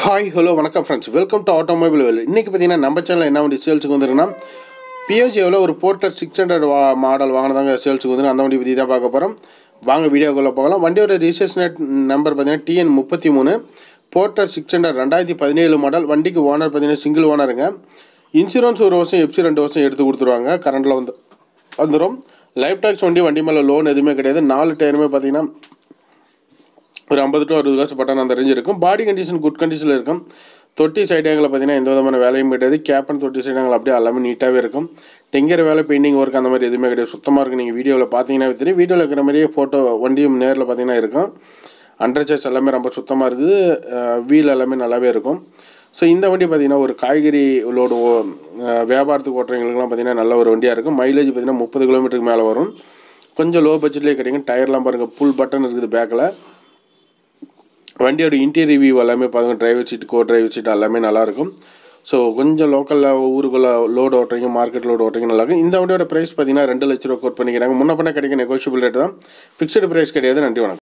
hi hello வணக்கம் friends welcome to automobile Vel இன்றைக்கி பார்த்தீங்கன்னா நம்ம சேனல் என்ன வண்டி சேல்ஸுக்கு வந்துருக்குன்னா பிஎஸ்ஜியில் ஒரு போர்ட்டர் சிக்ஸ் ஹண்ட்ரட் வா மாடல் வாங்கினதாங்க சேல்ஸுக்கு வந்து அந்த வண்டி பற்றி தான் பார்க்க போகிறோம் வாங்க வீடியோக்குள்ளே போகலாம் வண்டியோட ரிஜிஸ்ட்ரேஷன் நம்பர் பார்த்தீங்கன்னா டிஎன் முப்பத்தி மூணு போர்ட்டர் சிக்ஸ் ஹண்ட்ரட் ரெண்டாயிரத்தி பதினேழு மாடல் வண்டிக்கு ஓனர் பார்த்தீங்கன்னா சிங்கிள் ஓனருங்க இன்சூரன்ஸ் ஒரு வருஷம் எஃப்சி ரெண்டு வருஷம் எடுத்து கொடுத்துருவாங்க கரண்டில் வந்து வந்துடும் லைஃப் டாக்ஸ் வண்டி வண்டி மேலே லோன் எதுவுமே கிடையாது நாலு டயருமே பார்த்தீங்கன்னா ஒரு ஐம்பது டு அறுபது காசு பட்டன் அந்த ரேஞ்ச் இருக்கும் பாடி கண்டிஷன் குட் கண்டிஷனில் இருக்கும் தொட்டி சைடாங்கில் பார்த்தீங்கன்னா எந்த விதமான வேலையும் கிடையாது கேப்பன் தொட்டி சைடாங்கில் அப்படியே எல்லாமே நீட்டாகவே இருக்கும் டெங்கர் வேலை பெயிண்டிங் ஒர்க் அந்த மாதிரி எதுவுமே கிடையாது சுத்தமாக இருக்கும் நீங்கள் வீடியோவில் பார்த்தீங்கன்னா தெரியும் வீடியோவில் இருக்கிற மாதிரியே ஃபோட்டோ வண்டியும் நேரில் பார்த்தீங்கன்னா இருக்கும் அண்டர் சார்ஜ் எல்லாமே ரொம்ப சுத்தமாக இருக்குது வீல் எல்லாமே நல்லாவே இருக்கும் ஸோ இந்த வண்டி பார்த்தீங்கன்னா ஒரு காய்கறி லோடு ஓ- அஹ் வியாபாரத்துக்கு ஓட்டுறவங்களுக்குலாம் பார்த்தீங்கன்னா நல்ல ஒரு வண்டியாக இருக்கும் மைலேஜ் பார்த்தீங்கன்னா முப்பது கிலோமீட்டருக்கு மேலே வரும் கொஞ்சம் லோ பட்ஜெட்லேயே கிடைக்கும் டயர்லாம் பாருங்கள் ஃபுல் பட்டன் இருக்குது பேக்கில் வண்டியோட இன்டீரியர் வியூ எல்லாமே பாருங்க driver seat co driver seat எல்லாமே நல்லாயிருக்கும் ஸோ கொஞ்சம் லோக்கலில் ஊருக்குள்ளே லோடு ஓட்டுறீங்க மார்க்கெட் லோடு ஓட்டுறீங்க நல்லாயிருக்கும் இந்த வண்டியோட ப்ரைஸ் பார்த்தீங்கன்னா ரெண்டு லட்ச ரூபா கோட் பண்ணிக்கிறாங்க முன்ன பண்ண கிடைக்கும் நெகோஷியபிள் ரேட் தான் ஃபிக்ஸ்டு ப்ரைஸ் கிடையாது நன்றி வணக்கம்